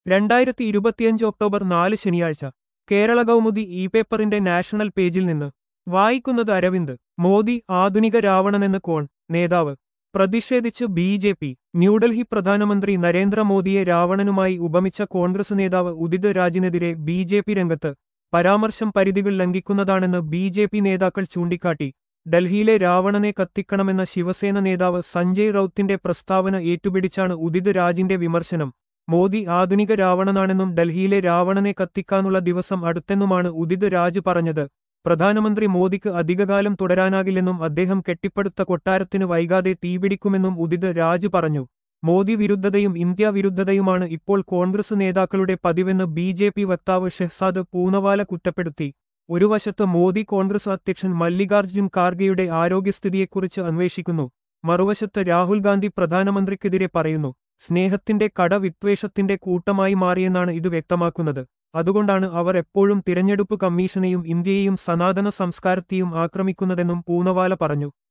രണ്ടായിരത്തി ഇരുപത്തിയഞ്ച് ഒക്ടോബർ നാല് ശനിയാഴ്ച കേരള കൗമുദി ഇ പേപ്പറിന്റെ നാഷണൽ പേജിൽ നിന്ന് വായിക്കുന്നത് അരവിന്ദ് മോദി ആധുനിക രാവണനെന്ന് കോൺ നേതാവ് പ്രതിഷേധിച്ച് ബി ജെ പി ന്യൂഡൽഹി പ്രധാനമന്ത്രി നരേന്ദ്രമോദിയെ രാവണനുമായി ഉപമിച്ച കോൺഗ്രസ് നേതാവ് ഉദിത് രാജിനെതിരെ ബി ജെ പി രംഗത്ത് പരാമർശം പരിധികൾ ലംഘിക്കുന്നതാണെന്ന് ബി ജെ പി നേതാക്കൾ ചൂണ്ടിക്കാട്ടി ഡൽഹിയിലെ രാവണനെ കത്തിക്കണമെന്ന ശിവസേന നേതാവ് സഞ്ജയ് റൌത്തിന്റെ പ്രസ്താവന ഏറ്റുപിടിച്ചാണ് ഉദിത് രാജിന്റെ വിമർശനം മോദി ആധുനിക രാവണനാണെന്നും ഡൽഹിയിലെ രാവണനെ കത്തിക്കാനുള്ള ദിവസം അടുത്തെന്നുമാണ് ഉദിത് രാജ് പറഞ്ഞത് പ്രധാനമന്ത്രി മോദിക്ക് അധികകാലം തുടരാനാകില്ലെന്നും അദ്ദേഹം കെട്ടിപ്പടുത്ത കൊട്ടാരത്തിന് വൈകാതെ തീപിടിക്കുമെന്നും ഉദിത് രാജ് പറഞ്ഞു മോദി വിരുദ്ധതയും ഇന്ത്യ വിരുദ്ധതയുമാണ് ഇപ്പോൾ കോൺഗ്രസ് നേതാക്കളുടെ പതിവെന്ന് ബി ജെ പി വക്താവ് ഷെഹ്സാദ് പൂനവാല കുറ്റപ്പെടുത്തി ഒരു വശത്ത് മോദി കോൺഗ്രസ് അധ്യക്ഷൻ മല്ലികാർജ്ജുൻ ഖാർഗെയുടെ ആരോഗ്യസ്ഥിതിയെക്കുറിച്ച് അന്വേഷിക്കുന്നു മറുവശത്ത് രാഹുൽ ഗാന്ധി പ്രധാനമന്ത്രിക്കെതിരെ പറയുന്നു സ്നേഹത്തിന്റെ കട വിദ്വേഷത്തിന്റെ കൂട്ടമായി മാറിയെന്നാണ് ഇത് വ്യക്തമാക്കുന്നത് അതുകൊണ്ടാണ് അവർ എപ്പോഴും തിരഞ്ഞെടുപ്പ് കമ്മീഷനെയും ഇന്ത്യയെയും സനാതന സംസ്കാരത്തെയും ആക്രമിക്കുന്നതെന്നും പൂനവാല പറഞ്ഞു